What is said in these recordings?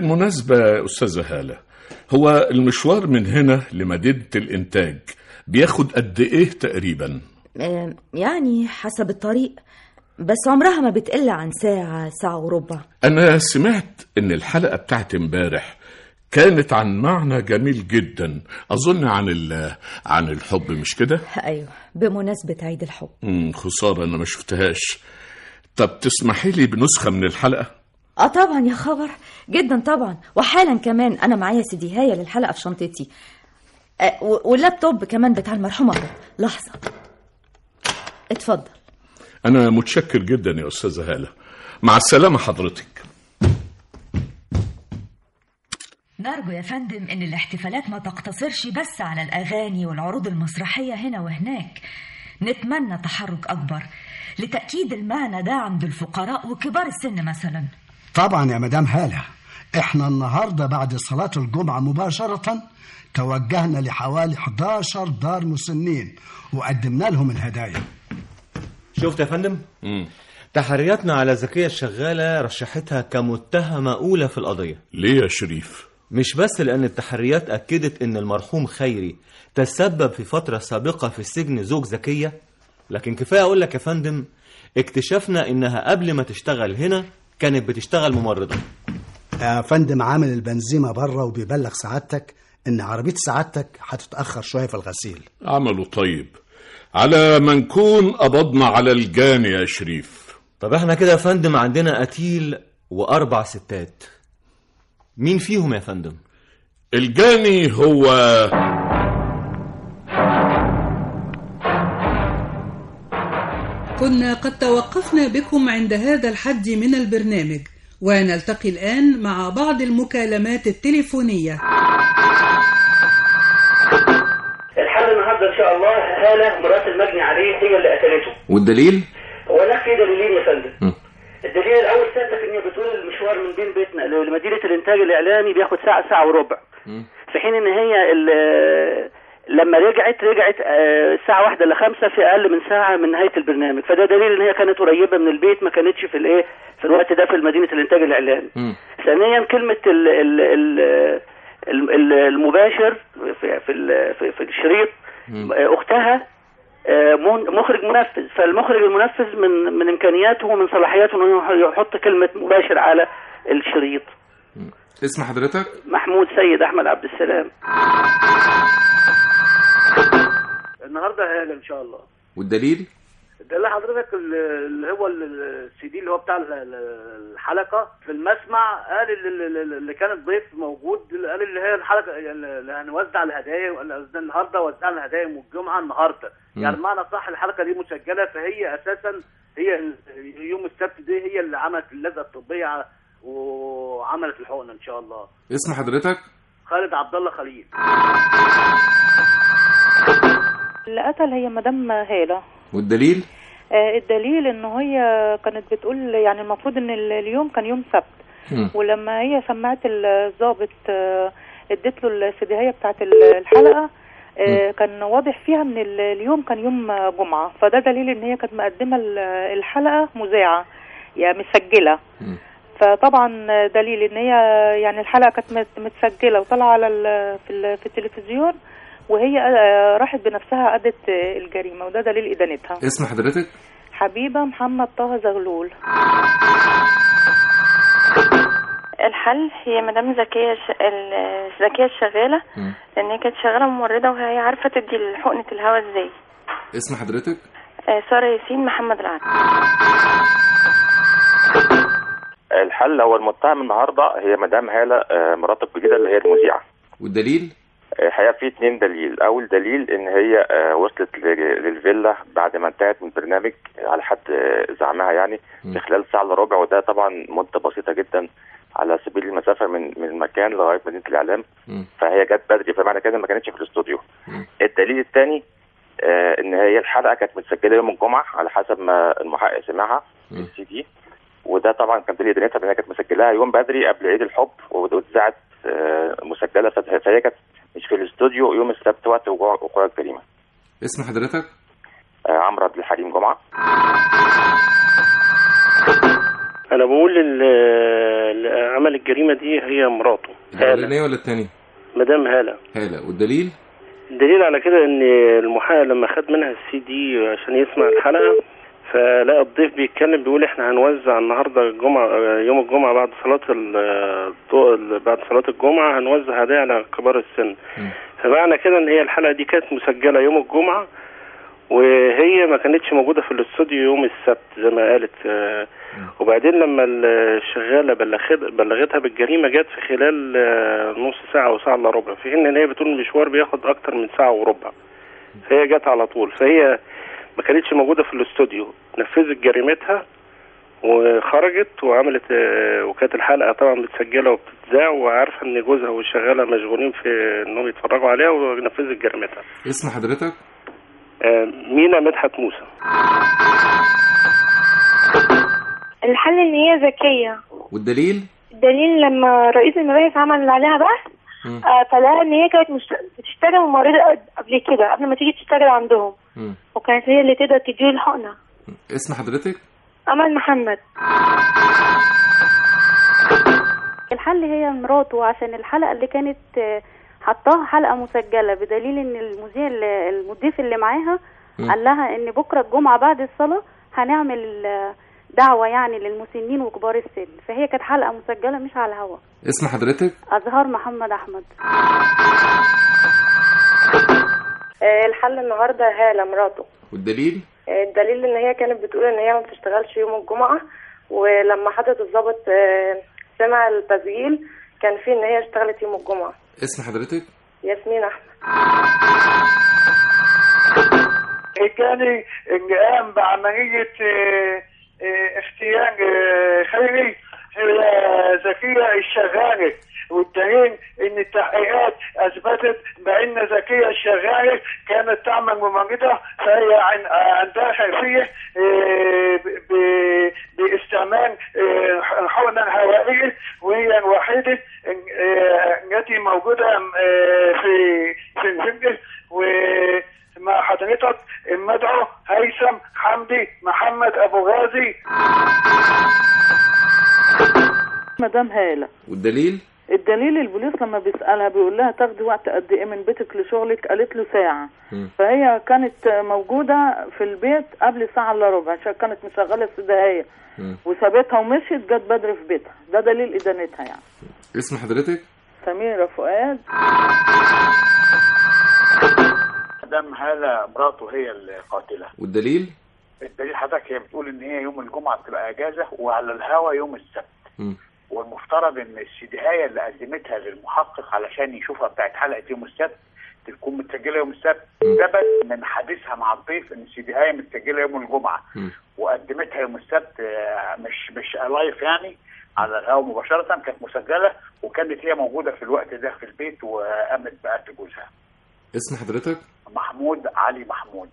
بالمناسبة يا أستاذة هالة هو المشوار من هنا لمدينة الإنتاج بياخد قد إيه تقريبا؟ آه، يعني حسب الطريق بس عمرها ما بتقل عن ساعة ساعة وربع أنا سمعت إن الحلقة بتاعت امبارح كانت عن معنى جميل جدا أظن عن ال- عن الحب مش كده؟ أيوة بمناسبة عيد الحب مم، خسارة أنا ما شفتهاش طب تسمحي لي بنسخة من الحلقة؟ اه طبعا يا خبر جدا طبعا وحالا كمان انا معايا سيديهاية للحلقة في شنطتي آه، و- واللابتوب كمان بتاع المرحومة أهو. لحظة اتفضل أنا متشكر جدا يا أستاذة هالة مع السلامة حضرتك نرجو يا فندم ان الاحتفالات ما تقتصرش بس على الاغاني والعروض المسرحيه هنا وهناك نتمنى تحرك اكبر لتاكيد المعنى ده عند الفقراء وكبار السن مثلا طبعا يا مدام هالة احنا النهاردة بعد صلاة الجمعة مباشرة توجهنا لحوالي 11 دار مسنين وقدمنا لهم الهدايا شفت يا فندم تحرياتنا على زكية الشغالة رشحتها كمتهمة أولى في القضية ليه يا شريف؟ مش بس لأن التحريات أكدت إن المرحوم خيري تسبب في فترة سابقة في السجن زوج زكية لكن كفاية أقول لك يا فندم اكتشفنا إنها قبل ما تشتغل هنا كانت بتشتغل ممرضة يا فندم عامل البنزيمة بره وبيبلغ سعادتك ان عربية سعادتك هتتأخر شوية في الغسيل عمله طيب على ما نكون قبضنا على الجاني يا شريف طب احنا كده يا فندم عندنا قتيل وأربع ستات مين فيهم يا فندم؟ الجاني هو كنا قد توقفنا بكم عند هذا الحد من البرنامج ونلتقي الآن مع بعض المكالمات التليفونية الحل النهارده ان شاء الله هاله مرات المجني عليه هي اللي قتلته والدليل وهناك في دليلين يا فندم الدليل الاول سيادتك ان هي بتقول المشوار من بين بيتنا لمدينه الانتاج الاعلامي بياخد ساعه ساعه وربع في حين ان هي ال- لما رجعت رجعت آه، الساعة واحدة إلا خمسة في أقل من ساعة من نهاية البرنامج فده دليل إن هي كانت قريبة من البيت ما كانتش في الإيه في الوقت ده في مدينة الإنتاج الإعلامي ثانيا كلمة ال ال ال ال- ال- المباشر في في ال- في, في الشريط آه، أختها آه، من- مخرج منفذ فالمخرج المنفذ من من إمكانياته ومن صلاحياته إنه يحط كلمة مباشر على الشريط اسم حضرتك محمود سيد أحمد عبد السلام النهارده هاله ان شاء الله والدليل ده اللي حضرتك ال- اللي هو ال- السي دي اللي هو بتاع ال- ال- الحلقه في المسمع قال اللي, اللي- اللي كان الضيف موجود قال اللي هي الحلقه اللي هنوزع الهدايا قصدنا النهارده وزعنا الهدايا يوم الجمعه النهارده مم. يعني بمعنى صح الحلقه دي مسجله فهي اساسا هي ال- يوم السبت دي هي اللي عملت اللجنه الطبيه ع- وعملت الحقنه ان شاء الله اسم حضرتك خالد عبد الله خليل اللي قتل هي مدام هالة والدليل آه، الدليل ان هي كانت بتقول يعني المفروض ان ال- اليوم كان يوم سبت مم. ولما هي سمعت الضابط آه، اديت له السديهية بتاعت ال- الحلقة آه، كان واضح فيها ان ال- اليوم كان يوم آه، جمعة فده دليل ان هي كانت مقدمة ال- الحلقة مذاعة يعني مسجلة فطبعا دليل ان هي يعني الحلقة كانت مت- متسجلة وطالعة على ال- في ال- في التلفزيون وهي آه، راحت بنفسها أدت آه، الجريمة وده دليل إدانتها اسم حضرتك حبيبة محمد طه زغلول الحل هي مدام زكية ش... ال- زكية الشغالة لأن هي كانت شغالة ممرضة وهي عارفة تدي حقنة الهواء ازاي اسم حضرتك آه، سارة ياسين محمد العدل الحل هو المتهم النهارده هي مدام هاله آه، مرات الجديده اللي هي المذيعه والدليل آه، الحقيقه في اتنين دليل اول دليل ان هي آه، وصلت ل- للفيلا بعد ما انتهت من البرنامج على حد آه، زعمها يعني في خلال ساعه الا ربع وده طبعا مده بسيطه جدا على سبيل المسافه من من المكان لغايه مدينه الاعلام فهي جت بدري فمعنى كده ما كانتش في الاستوديو الدليل الثاني آه ان هي الحلقه كانت متسجله يوم الجمعه على حسب ما المحقق سمعها في السي دي وده طبعا كان دليل ادانتها ان هي كانت مسجلاها يوم بدري قبل عيد الحب واتذاعت آه مسجله فه- فهي كانت مش في الاستوديو يوم السبت وقت وقوع وقوع الجريمه اسم حضرتك آه عمرو عبد الحليم جمعه انا بقول ال- اللي عمل الجريمه دي هي مراته هاله الاولانيه ولا الثانيه مدام هاله هاله والدليل الدليل على كده ان المحقق لما خد منها السي دي عشان يسمع الحلقه فلقى الضيف بيتكلم بيقول احنا هنوزع النهارده الجمعه يوم الجمعه بعد صلاه ال- الضوء- بعد صلاه الجمعه هنوزع هدايا على كبار السن فمعنى كده ان هي الحلقه دي كانت مسجله يوم الجمعه وهي ما كانتش موجوده في الاستوديو يوم السبت زي ما قالت آه، وبعدين لما الشغاله بلغت بلغتها بالجريمه جت في خلال آه، نص ساعه او ساعه الا ربع في حين ان هي بتقول المشوار بياخد اكتر من ساعه وربع فهي جت على طول فهي ما كانتش موجوده في الاستوديو نفذت جريمتها وخرجت وعملت آه، وكانت الحلقه طبعا متسجله وبتتذاع وعارفه ان جوزها والشغاله مشغولين في انهم يتفرجوا عليها ونفذت جريمتها اسم حضرتك آه، مينا مدحت موسى الحل ان هي ذكيه والدليل الدليل لما رئيس المباحث عمل عليها بحث مم. آه، فلقى ان هي كانت مش... بتشتغل ممرضه قبل كده قبل ما تيجي تشتغل عندهم مم. وكانت هي اللي تقدر تديله الحقنه اسم حضرتك امل محمد الحل هي مراته عشان الحلقة اللي كانت آه، حطاها حلقة مسجلة بدليل ان المذيع اللي- المضيف اللي معاها مم. قال لها ان بكرة الجمعة بعد الصلاة هنعمل آه، دعوة يعني للمسنين وكبار السن فهي كانت حلقة مسجلة مش على الهوا اسم حضرتك أزهار محمد أحمد الحل النهارده هالة مراته والدليل الدليل ان هي كانت بتقول ان هي ما بتشتغلش يوم الجمعة ولما حضرة الضابط آه، سمع التسجيل كان فيه ان هي اشتغلت يوم الجمعة اسم حضرتك ياسمين احمد الثاني اللي قام بعملية آه، آه، اختيار آه، خيري هي زكية الشغالة والدليل ان التحقيقات اثبتت بان زكية الشغالة كانت تعمل ممرضة فهي عن- عندها خلفية آه، ب- ب- باستعمال آه، الحقنة الهوائية وهي الوحيدة آه، التي موجودة آه، في في الفيلم ومع حضرتك المدعو هيثم حمدي محمد ابو غازي مدام هالة والدليل الدليل البوليس لما بيسألها بيقول لها تاخدي وقت قد ايه من بيتك لشغلك قالت له ساعة مم. فهي كانت موجودة في البيت قبل ساعة الا ربع عشان كانت مشغلة السداهية مم. وسابتها ومشيت جت بدري في بيتها ده دليل إدانتها يعني اسم حضرتك سميرة فؤاد مدام هالة مراته هي القاتلة والدليل الدليل حضرتك هي بتقول ان هي يوم الجمعة بتبقى اجازة وعلى الهوا يوم السبت مم. والمفترض ان السيديهاية اللي قدمتها للمحقق علشان يشوفها بتاعت حلقة يوم السبت تكون متسجلة يوم السبت ثبت من حديثها مع الضيف ان السيديهاية متسجلة يوم الجمعة مم. وقدمتها يوم السبت آه، مش مش لايف يعني على الهوا مباشرة كانت مسجلة وكانت هي موجودة في الوقت ده في البيت وقامت بقتل جوزها اسم حضرتك محمود علي محمود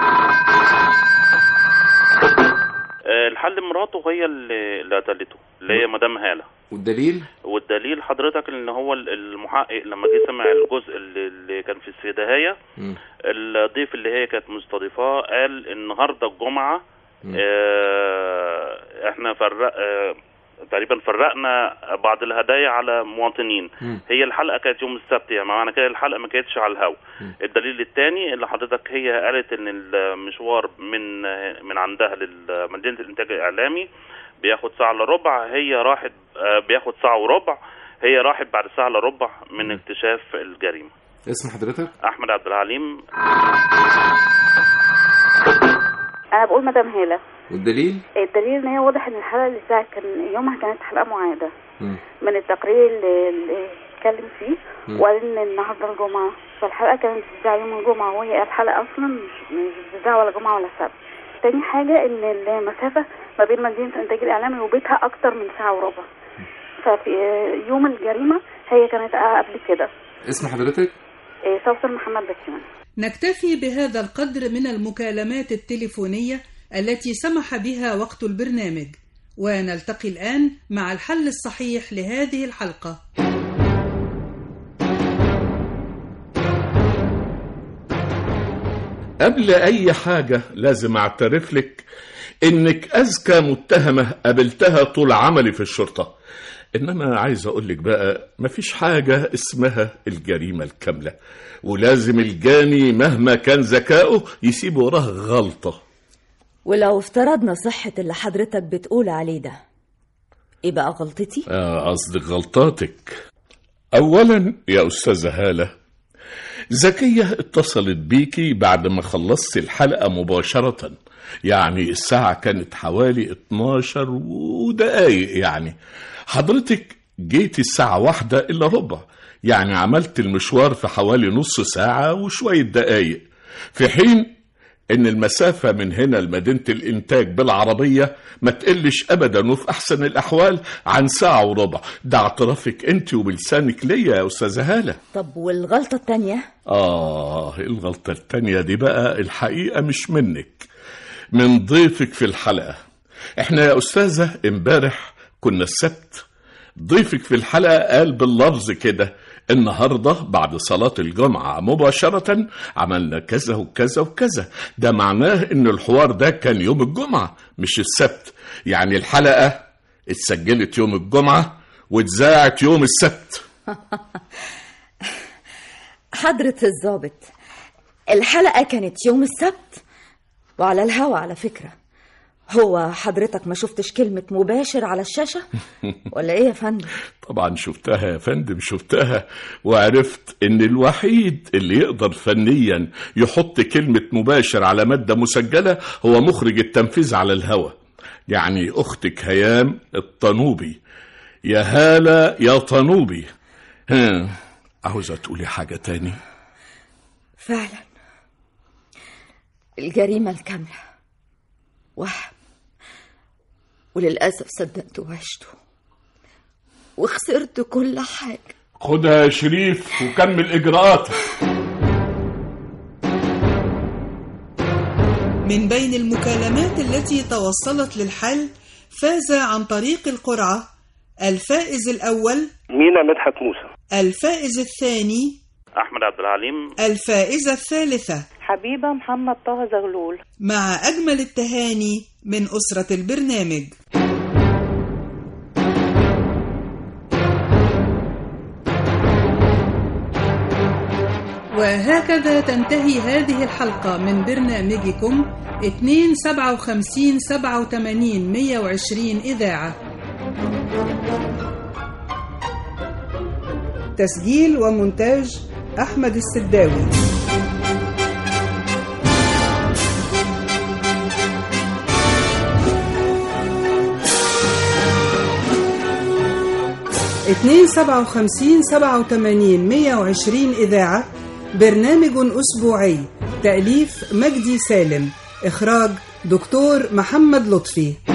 آه، الحل مراته هي اللي اللي قتلته اللي هي مدام هالة والدليل والدليل حضرتك ان هو المحقق لما جه سمع الجزء اللي, اللي كان في السداهية مم. الضيف اللي هي كانت مستضيفاه قال النهارده الجمعة مم. آه احنا فرق آه تقريبا فرقنا بعض الهدايا على مواطنين مم. هي الحلقه كانت يوم السبت يعني معنى كده الحلقه ما كانتش على الهوا الدليل الثاني اللي حضرتك هي قالت ان المشوار من من عندها لمدينه الانتاج الاعلامي بياخد ساعه الا ربع هي راحت آه، بياخد ساعه وربع هي راحت بعد ساعه الا ربع من اكتشاف الجريمه اسم حضرتك احمد عبد العليم أنا بقول مدام هالة والدليل الدليل إن هي واضح إن الحلقة اللي اتذاعت كان يومها كانت حلقة معادة مم. من التقرير اللي اللي اتكلم فيه مم. وقال ان النهارده الجمعه فالحلقه كانت بتذاع يوم الجمعه وهي الحلقه اصلا مش مش بتذاع ولا جمعه ولا سبت تاني حاجه ان المسافه ما بين مدينه الانتاج الاعلامي وبيتها اكتر من ساعه وربع ففي يوم الجريمه هي كانت قبل كده اسم حضرتك إيه، سوسن محمد بسيون نكتفي بهذا القدر من المكالمات التليفونية التي سمح بها وقت البرنامج ونلتقي الآن مع الحل الصحيح لهذه الحلقة قبل أي حاجة لازم أعترف لك إنك أذكى متهمة قابلتها طول عملي في الشرطة إنما عايز أقول لك بقى مفيش حاجة اسمها الجريمة الكاملة ولازم الجاني مهما كان ذكائه يسيب وراه غلطة ولو افترضنا صحة اللي حضرتك بتقول عليه ده ايه بقى غلطتي؟ آه، قصدك غلطاتك أولا يا أستاذة هالة زكية اتصلت بيكي بعد ما خلصت الحلقة مباشرة يعني الساعة كانت حوالي 12 ودقايق يعني حضرتك جيتي الساعة واحدة إلا ربع يعني عملت المشوار في حوالي نص ساعة وشوية دقايق في حين إن المسافة من هنا لمدينة الإنتاج بالعربية ما تقلش أبدا وفي أحسن الأحوال عن ساعة وربع ده اعترافك أنت وبلسانك ليا يا أستاذة هالة طب والغلطة التانية؟ آه الغلطة التانية دي بقى الحقيقة مش منك من ضيفك في الحلقة احنا يا أستاذة امبارح كنا السبت ضيفك في الحلقة قال باللفظ كده النهاردة بعد صلاة الجمعة مباشرة عملنا كذا وكذا وكذا ده معناه ان الحوار ده كان يوم الجمعة مش السبت يعني الحلقة اتسجلت يوم الجمعة واتذاعت يوم السبت حضرة الضابط الحلقة كانت يوم السبت وعلى الهوا على فكرة هو حضرتك ما شفتش كلمة مباشر على الشاشة ولا ايه يا فندم طبعا شفتها يا فندم شفتها وعرفت ان الوحيد اللي يقدر فنيا يحط كلمة مباشر على مادة مسجلة هو مخرج التنفيذ على الهوا يعني اختك هيام الطنوبي يا هالة يا طنوبي ها عاوزة تقولي حاجة تاني فعلا الجريمة الكاملة وهم وللأسف صدقت وعشته وخسرت كل حاجة خدها يا شريف وكمل إجراءاتك من بين المكالمات التي توصلت للحل فاز عن طريق القرعة الفائز الأول مينا مدحت موسى الفائز الثاني احمد عبد العليم الفائزة الثالثة حبيبة محمد طه زغلول مع أجمل التهاني من أسرة البرنامج وهكذا تنتهي هذه الحلقة من برنامجكم 257 87 120 إذاعة تسجيل ومونتاج أحمد السداوي اتنين سبعة وخمسين سبعة وتمانين مية وعشرين إذاعة برنامج أسبوعي تأليف مجدي سالم إخراج دكتور محمد لطفي